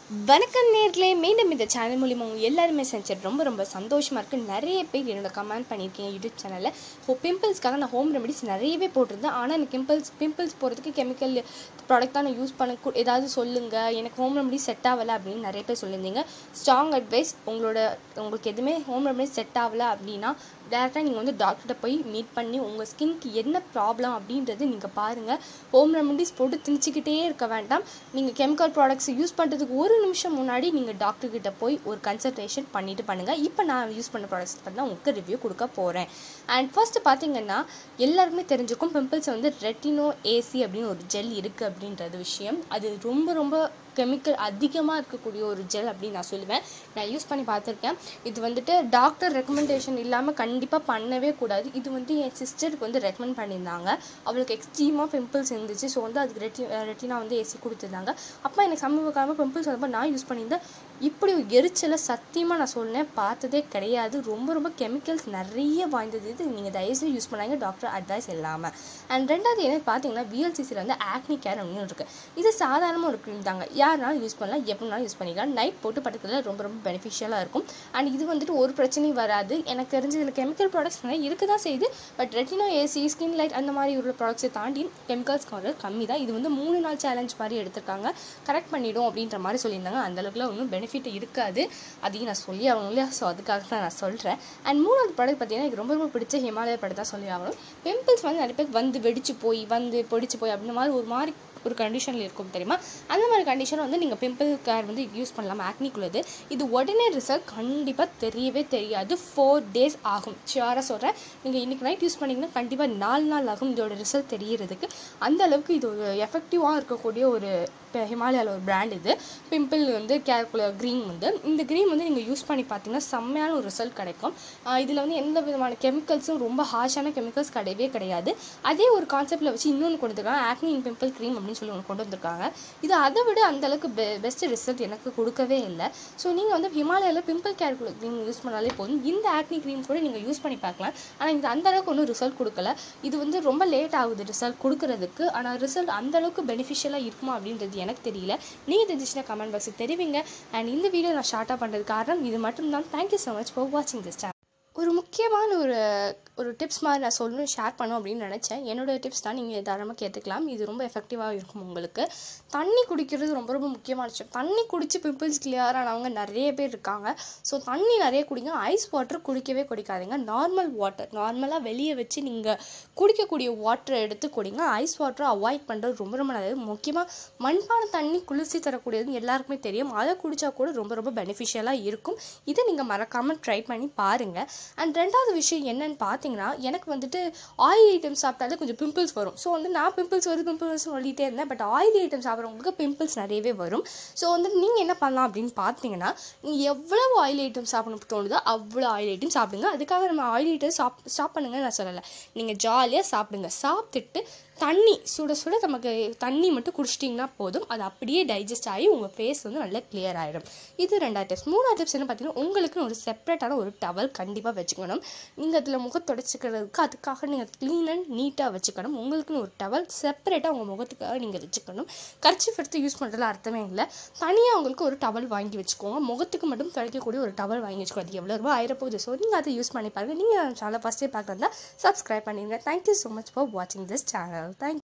வணக்கம் நேர்களே மீண்டும் இந்த சேனல் மூலிமா உங்க எல்லாருமே செஞ்சது ரொம்ப ரொம்ப சந்தோஷமாக இருக்குது நிறைய பேர் என்னோட கமெண்ட் பண்ணியிருக்கீங்க யூடியூப் சேனலில் இப்போ பிம்பிள்ஸ்க்காக நான் ஹோம் ரெமெடிஸ் நிறையவே போட்டிருந்தேன் ஆனால் எனக்கு பிம்பிள்ஸ் பிம்பிள்ஸ் போகிறதுக்கு கெமிக்கல் ப்ராடக்ட் தான் நான் யூஸ் பண்ண கு- ஏதாவது சொல்லுங்கள் எனக்கு ஹோம் ரெமெடி செட் ஆகலை அப்படின்னு நிறைய பேர் சொல்லியிருந்தீங்க ஸ்ட்ராங் அட்வைஸ் உங்களோட உங்களுக்கு எதுவுமே ஹோம் ரெமெடி செட் ஆகலை அப்படின்னா டேரெக்டாக நீங்கள் வந்து டாக்டர்கிட்ட போய் மீட் பண்ணி உங்கள் ஸ்கின்க்கு என்ன ப்ராப்ளம் அப்படின்றது நீங்கள் பாருங்கள் ஹோம் ரெமெடிஸ் போட்டு திணிச்சிக்கிட்டே இருக்க வேண்டாம் நீங்கள் கெமிக்கல் ப்ராடக்ட்ஸ் யூஸ் பண்ணுறதுக்கு ஒரு நிமிஷம் முன்னாடி நீங்கள் டாக்டர் கிட்ட போய் ஒரு கன்சல்டேஷன் பண்ணிட்டு பண்ணுங்கள் இப்போ நான் யூஸ் பண்ண ப்ராடக்ட்ஸ் பற்றி தான் உங்களுக்கு ரிவ்யூ கொடுக்க போகிறேன் அண்ட் ஃபர்ஸ்ட் பார்த்தீங்கன்னா எல்லாருக்குமே தெரிஞ்சிருக்கும் பிம்பிள்ஸ் வந்து ரெட்டினோ ஏசி அப்படின்னு ஒரு ஜெல் இருக்குது அப்படின்றது விஷயம் அது ரொம்ப ரொம்ப கெமிக்கல் அதிகமாக இருக்கக்கூடிய ஒரு ஜெல் அப்படின்னு நான் சொல்லுவேன் நான் யூஸ் பண்ணி பார்த்துருக்கேன் இது வந்துட்டு டாக்டர் ரெக்கமெண்டேஷன் இல்லாமல் கண்டிப்பாக பண்ணவே கூடாது இது வந்து என் சிஸ்டருக்கு வந்து ரெக்கமெண்ட் பண்ணியிருந்தாங்க அவளுக்கு எக்ஸ்ட்ரீமாக பிம்பிள்ஸ் இருந்துச்சு ஸோ வந்து அதுக்கு ரெட்டி ரெட்டினா வந்து ஏசி கொடுத்துருந்தாங்க அப்போ எனக்கு சமீப காலமாக பிம்பிள்ஸ் வந்தப்போ நான் யூஸ் பண்ணியிருந்தேன் இப்படி ஒரு எரிச்சலை சத்தியமாக நான் சொன்னேன் பார்த்ததே கிடையாது ரொம்ப ரொம்ப கெமிக்கல்ஸ் நிறைய வாய்ந்தது இது நீங்கள் தயவுசெய்து யூஸ் பண்ணாங்க டாக்டர் அட்வைஸ் இல்லாமல் அண்ட் ரெண்டாவது என்ன பார்த்தீங்கன்னா விஎல்சிசியில் வந்து ஆக்னி கேர் அப்படின்னு இருக்குது இது சாதாரணமாக ஒரு க்ரீம் தாங்க யாருனாலும் யூஸ் பண்ணலாம் எப்படினாலும் யூஸ் பண்ணிக்கலாம் நைட் போட்டு படுக்கிறதுல ரொம்ப ரொம்ப பெனிஃபிஷியலாக இருக்கும் அண்ட் இது வந்துட்டு ஒரு பிரச்சனையும் வராது எனக்கு தெரிஞ்ச இதில் கெமிக்கல் ப்ராடக்ட்ஸ் நிறைய இருக்க தான் செய்யுது but Retino AC skin light அந்த மாதிரி உள்ள ப்ராடக்ட்ஸை தாண்டி கெமிக்கல்ஸ் வர கம்மி தான் இது வந்து மூணு நாள் சேலஞ்ச் மாதிரி எடுத்திருக்காங்க கரெக்ட் பண்ணிடும் அப்படின்ற மாதிரி சொல்லியிருந்தாங்க அந்த அளவுக்குலாம் ஒன்றும் பெனிஃபிட் இருக்காது அதையும் நான் சொல்லி ஆகணும் இல்லையா ஸோ அதுக்காக தான் நான் சொல்கிறேன் அண்ட் மூணாவது ப்ராடக்ட் பார்த்தீங்கன்னா எனக்கு ரொம்ப ரொம்ப பிடிச்ச ஹிமாலய ப்ராடக்ட் தான் சொல்லி ஆகணும் பிம்பிள்ஸ் வந்து நிறைய பேர் வந்து வெடிச்சு போய் வந்து பொடிச்சு போய் அப்படின்ற மாதிரி ஒரு மாதிரி ஒரு கண்டிஷனில் இருக்கும் தெரியுமா அந்த மாதிரி கண்டிஷன் வந்து நீங்கள் பிம்பிள் கேர் வந்து யூஸ் பண்ணலாம் ஆக்னிக்குள்ளது இது உடனே ரிசல்ட் கண்டிப்பாக தெரியவே தெரியாது ஃபோர் டேஸ் ஆகும் ஷியராக சொல்கிறேன் நீங்கள் இன்றைக்கி நைட் யூஸ் பண்ணிங்கன்னா கண்டிப்பாக நாலு நாள் ஆகும் இதோட ரிசல்ட் தெரியறதுக்கு அந்த அளவுக்கு இது ஒரு எஃபெக்டிவாக இருக்கக்கூடிய ஒரு இப்போ ஹிமாலயாவில் ஒரு பிராண்ட் இது பிம்பிள் வந்து கேர்குலர் க்ரீம் வந்து இந்த க்ரீம் வந்து நீங்கள் யூஸ் பண்ணி பார்த்தீங்கன்னா செம்மையான ஒரு ரிசல்ட் கிடைக்கும் இதில் வந்து எந்த விதமான கெமிக்கல்ஸும் ரொம்ப ஹார்ஷான கெமிக்கல்ஸ் கிடையவே கிடையாது அதே ஒரு கான்செப்டில் வச்சு இன்னொன்று கொண்டு வந்திருக்காங்க ஆக்னி இன் பிம்பிள் க்ரீம் அப்படின்னு சொல்லி ஒன்று கொண்டு வந்திருக்காங்க இது அதை விட அந்த அளவுக்கு பெ பெஸ்ட் ரிசல்ட் எனக்கு கொடுக்கவே இல்லை ஸோ நீங்கள் வந்து ஹிமாலயாவில் பிம்பிள் கேர் க்ரீம் யூஸ் பண்ணாலே போதும் இந்த ஆக்னி க்ரீம் கூட நீங்கள் யூஸ் பண்ணி பார்க்கலாம் ஆனால் இது அந்த அளவுக்கு ஒன்றும் ரிசல்ட் கொடுக்கல இது வந்து ரொம்ப லேட் ஆகுது ரிசல்ட் கொடுக்கறதுக்கு ஆனால் ரிசல்ட் அந்த அளவுக்கு பெனிஃபிஷியலாக இருக்குமா அப்படின்றது எனக்கு தெரியல நீங்கள் தெரிஞ்சிச்சுன்னா கமெண்ட் பாக்ஸில் தெரிவிங்க அண்ட் இந்த வீடியோ நான் ஷார்ட்டாக பண்ணுறது காரணம் இது மட்டும்தான் தேங்க்யூ ஸோ மச் ஃபார் வாட்சிங் திஸ் சேனல் ஒரு முக்கியமான ஒரு ஒரு டிப்ஸ் மாதிரி நான் சொல்லணும் ஷேர் பண்ணணும் அப்படின்னு நினச்சேன் என்னோட டிப்ஸ் தான் நீங்கள் தாராளமாக கேட்டுக்கலாம் இது ரொம்ப எஃபெக்டிவாக இருக்கும் உங்களுக்கு தண்ணி குடிக்கிறது ரொம்ப ரொம்ப முக்கியமான விஷயம் தண்ணி குடிச்சு பிம்பிள்ஸ் கிளியர் ஆனவங்க நிறைய பேர் இருக்காங்க ஸோ தண்ணி நிறைய குடிங்க ஐஸ் வாட்டர் குடிக்கவே குடிக்காதீங்க நார்மல் வாட்டர் நார்மலாக வெளியே வச்சு நீங்கள் குடிக்கக்கூடிய வாட்டரை எடுத்து குடிங்க ஐஸ் வாட்டரை அவாய்ட் பண்ணுறது ரொம்ப ரொம்ப நல்லது முக்கியமாக மண்பான தண்ணி குளிர்ச்சி தரக்கூடியது எல்லாருக்குமே தெரியும் அதை குடித்தா கூட ரொம்ப ரொம்ப பெனிஃபிஷியலாக இருக்கும் இதை நீங்கள் மறக்காமல் ட்ரை பண்ணி பாருங்கள் அண்ட் ரெண்டாவது விஷயம் என்னன்னு பார்த்தீங்கன்னா எனக்கு வந்துட்டு ஆயில் ஐட்டம்ஸ் சாப்பிட்டாலே கொஞ்சம் பிம்பிள்ஸ் வரும் ஸோ வந்து நான் பிம்பிள்ஸ் வருது பிம்பிள்ஸ் சொல்லிட்டே இருந்தேன் பட் ஆயில் ஐட்டம் சாப்பிட்றவங்களுக்கு பிம்பிள்ஸ் நிறையவே வரும் ஸோ வந்து நீங்கள் என்ன பண்ணலாம் அப்படின்னு பார்த்தீங்கன்னா நீங்கள் எவ்வளவு ஆயில் ஐட்டம் சாப்பிடணும் தோணுதோ அவ்வளோ ஆயில் ஐட்டம் சாப்பிடுங்க அதுக்காக நம்ம ஆயில் ஐட்டம் சாப் ஸ்டாப் பண்ணுங்க நான் சொல்லலை நீங்கள் ஜாலியாக சாப்பிடுங்க சாப்பிட்டுட்டு தண்ணி சுட சுட நமக்கு தண்ணி மட்டும் குடிச்சிட்டிங்கன்னா போதும் அது அப்படியே டைஜஸ்ட் ஆகி உங்கள் ஃபேஸ் வந்து நல்லா கிளியர் ஆகிடும் இது ரெண்டாவது டிப்ஸ் மூணாவது டிப்ஸ் என்ன பார்த்தீங்கன்னா உங்களுக்கு ஒரு செப்பரேட்டான ஒரு டவல் கண்டிப்பாக வச்சுக்கணும் நீங்கள் அதில் முகம் தொடச்சிக்கிறதுக்கு அதுக்காக நீங்கள் க்ளீன் அண்ட் நீட்டாக வச்சுக்கணும் உங்களுக்குன்னு ஒரு டவல் செப்பரேட்டாக உங்கள் முகத்துக்காக நீங்கள் வச்சுக்கணும் கர்ச்சிஃப் எடுத்து யூஸ் பண்ணுறதுல அர்த்தமே இல்லை தனியாக உங்களுக்கு ஒரு டவல் வாங்கி வச்சுக்கோங்க முகத்துக்கு மட்டும் துடைக்கக்கூடிய ஒரு டவல் வாங்கி வச்சுக்கோங்க அது எவ்வளோ ரூபா ஆயிரப்போகுது ஸோ நீங்கள் அதை யூஸ் பண்ணி பாருங்கள் நீங்கள் சேனல் ஃபஸ்ட்டே பார்க்குறதா சப்ஸ்கிரைப் பண்ணிடுங்க தேங்க்யூ ஸோ மச் ஃபார் வாட்சிங் திஸ் சேனல் தேங்க்